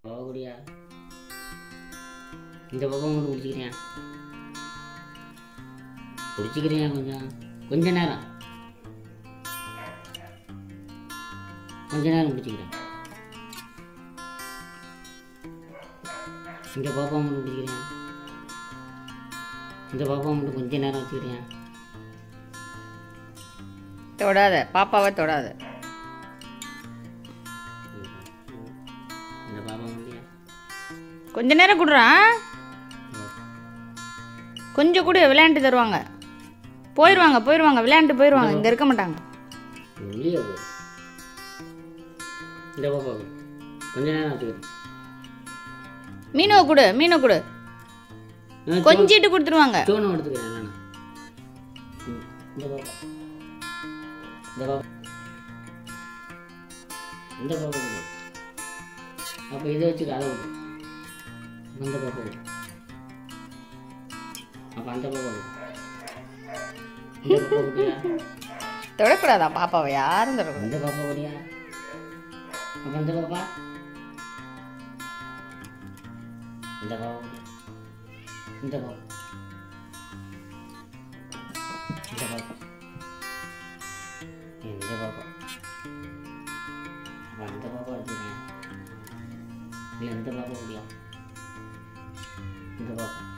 போகக்கூடியா இந்த பக்கம் வந்து பிடிச்சிக்கிறேன் பிடிச்சிக்கிறேன் கொஞ்சம் கொஞ்ச நேரம் கொஞ்ச நேரம் பிடிச்சிக்கிறேன் இந்த பாப்பா மட்டும் பிடிச்சிக்கிறேன் இந்த பாப்பா மட்டும் கொஞ்ச நேரம் வச்சுக்கிறேன் தொடாத பாப்பாவை தொடாத இந்த பாப்பா முடியா கொஞ்ச நேரம் கொடுறான் கொஞ்சம் கூட விளையாண்டு தருவாங்க போயிடுவாங்க போயிடுவாங்க விளையாண்டு போயிடுவாங்க இங்கே இருக்க மாட்டாங்க வெளியே போ இந்த பாப்பா கொடு. கொஞ்ச நேரம் வச்சுக்கிறேன் மீனுவை கொடு மீனை கொடு கொஞ்சிட்டு கொடுத்துருவாங்க சோனம் எடுத்துக்கிறேன் நான் இந்த பாப்பா இந்த பாப்பா இந்த பாப்பா கொடு அப்போ இதை வச்சுக்க அதை கொடு அந்த பாப்பா கொடு அப்போ அந்த பாப்பா கொடு இந்த பாப்பா குட்டியா தொடக்கூடாதா பாப்பாவை யாரும் தொடக்கூடாது இந்த பாப்பா குட்டியா அப்போ இந்த பாப்பா இந்த பாப்பா குட்டியா இந்த பாப்பா இந்த பாப்பா இந்த பாப்பா அப்போ அந்த பாப்பா எடுத்துக்கிறேன் இல்லை இந்த பாப்பா குட்டியா இந்த பாப்பா